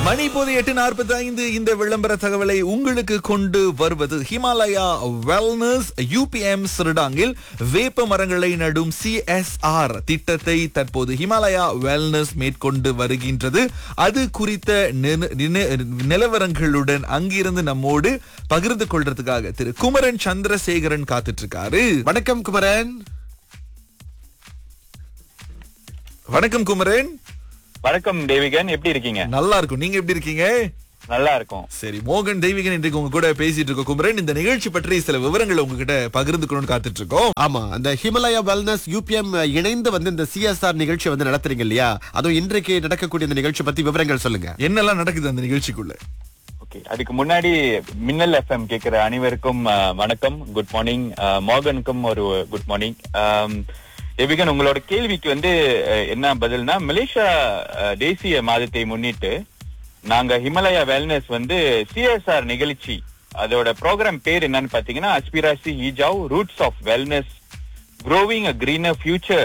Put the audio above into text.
மணி இப்போது எட்டு நாற்பத்தி ஐந்து இந்த விளம்பர தகவலை உங்களுக்கு கொண்டு வருவது ஹிமாலயா வெல்னஸ் யூபிஎம் சிறுடாங்கில் வேப்ப மரங்களை நடும் சிஎஸ்ஆர் திட்டத்தை தற்போது ஹிமாலயா வெல்னஸ் மேற்கொண்டு வருகின்றது அது குறித்த நின- நின- நிலவரங்களுடன் அங்கிருந்து நம்மோடு பகிர்ந்து கொள்றதுக்காக திரு குமரன் சந்திரசேகரன் காத்துட்டு இருக்காரு வணக்கம் குமரன் வணக்கம் குமரன் வணக்கம் தேவிகன் எப்படி இருக்கீங்க நல்லா இருக்கும் நீங்க எப்படி இருக்கீங்க நல்லா இருக்கும் சரி மோகன் தெய்வீகன் இன்றைக்கு உங்க கூட பேசிட்டு இருக்கோம் குமரன் இந்த நிகழ்ச்சி பற்றி சில விவரங்களை உங்ககிட்ட பகிர்ந்துக்கணும்னு காத்துட்டு இருக்கோம் ஆமா அந்த ஹிமாலயா வெல்னஸ் யூபிஎம் இணைந்து வந்து இந்த சிஎஸ்ஆர் நிகழ்ச்சி வந்து நடத்துறீங்க இல்லையா அதுவும் இன்றைக்கு நடக்கக்கூடிய இந்த நிகழ்ச்சி பத்தி விவரங்கள் சொல்லுங்க என்னெல்லாம் நடக்குது அந்த நிகழ்ச்சிக்குள்ள ஓகே அதுக்கு முன்னாடி மின்னல் எஃப்எம் கேக்குற அனைவருக்கும் அஹ், வணக்கம் குட் மார்னிங் மோகனுக்கும் ஒரு குட் மார்னிங் தேவிகன் உங்களோட கேள்விக்கு வந்து அஹ், என்ன பதில்னா மலேசியா அஹ், தேசிய மாதத்தை முன்னிட்டு நாங்க ஹிமாலயா வெல்னஸ் வந்து சிஎஸ்ஆர் நிகழ்ச்சி அதோட ப்ரோக்ராம் பேர் என்னன்னு பாத்தீங்கன்னா அஸ்பிராசி ஹிஜாவ் roots of wellness growing a greener future